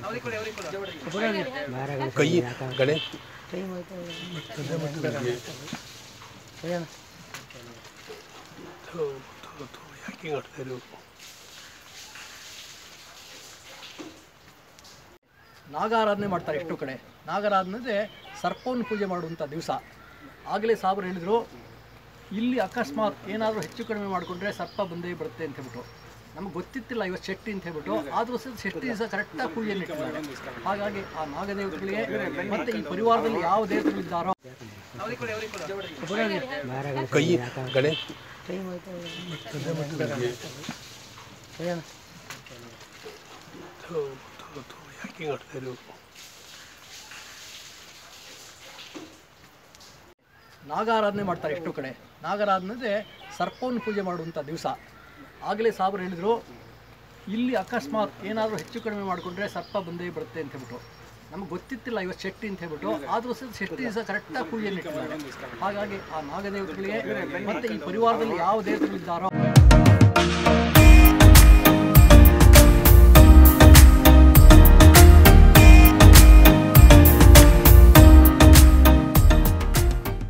ಕೈ ಗಣೆ ಥು, ಥು, ಥು, ಯಾಕೆ ಹಿಂಗ್ ಆಡ್ತಾ ಇರು? ನಾಗಾರಾಧನೆ ಮಾಡ್ತಾರೆ ಎಷ್ಟೋ ಕಡೆ ನಾಗಾರಾಧನೆ ಅಂದರೆ ಸರ್ಪವನ್ನು ಪೂಜೆ ಮಾಡುವಂಥ ದಿವಸ ಆಗಲೇ ಸಾಬರು ಹೇಳಿದರು ಇಲ್ಲಿ ಅಕಸ್ಮಾತ್ ಏನಾದರೂ ಹೆಚ್ಚು ಕಡಿಮೆ ಮಾಡಿಕೊಂಡ್ರೆ ಸರ್ಪ ಬಂದೇ ಬರುತ್ತೆ ಅಂತ ಹೇಳ್ಬಿಟ್ಟು ನಮ್ಗೆ ಗೊತ್ತಿತ್ತಿಲ್ಲ ಇವತ್ತು ಶೆಟ್ಟಿ ಅಂತ ಹೇಳ್ಬಿಟ್ಟು ಆದರೂ ಸಹ ಶೆಟ್ಟಿ ದಿವಸ ಕರೆಕ್ಟಾಗಿ ಪೂಜೆಯನ್ನು ಇಟ್ಟಿದ್ದಾರೆ ಹಾಗಾಗಿ ಆ ನಾಗದೇವತೆಗಳಿಗೆ ಮತ್ತು ಈ ಪರಿವಾರದಲ್ಲಿ ಯಾವ ದೇವತೆಗಳಿದ್ದಾರೋ ಕೈ ಗಣೆ ಥು, ಥು, ಥು, ಯಾಕೆ ಹಿಂಗ್ ಆಡ್ತಾ ಇರು? ನಾಗಾರಾಧನೆ ಮಾಡ್ತಾರೆ ಎಷ್ಟೋ ಕಡೆ ನಾಗಾರಾಧನೆ ಅಂದರೆ ಸರ್ಪವನ್ನು ಪೂಜೆ ಮಾಡುವಂಥ ದಿವಸ ಆಗಲೇ ಸಾಬರು ಹೇಳಿದರು ಇಲ್ಲಿ ಅಕಸ್ಮಾತ್ ಏನಾದರೂ ಹೆಚ್ಚು ಕಡಿಮೆ ಮಾಡಿಕೊಂಡ್ರೆ ಸರ್ಪ ಬಂದೇ ಬರುತ್ತೆ ಅಂತ ಹೇಳ್ಬಿಟ್ಟು ನಮ್ಗೆ ಗೊತ್ತಿತ್ತಿಲ್ಲ ಇವತ್ತು ಶೆಟ್ಟಿ ಅಂತ ಹೇಳ್ಬಿಟ್ಟು ಆದರೂ ಸಹ ಶೆಟ್ಟಿ ದಿವಸ ಕರೆಕ್ಟಾಗಿ ಪೂಜೆಯನ್ನು ಇಟ್ಟಿದ್ದಾರೆ ಹಾಗಾಗಿ ಆ ನಾಗದೇವತೆಗಳಿಗೆ ಮತ್ತು ಈ ಪರಿವಾರದಲ್ಲಿ ಯಾವ ದೇವತೆಗಳಿದ್ದಾರೋ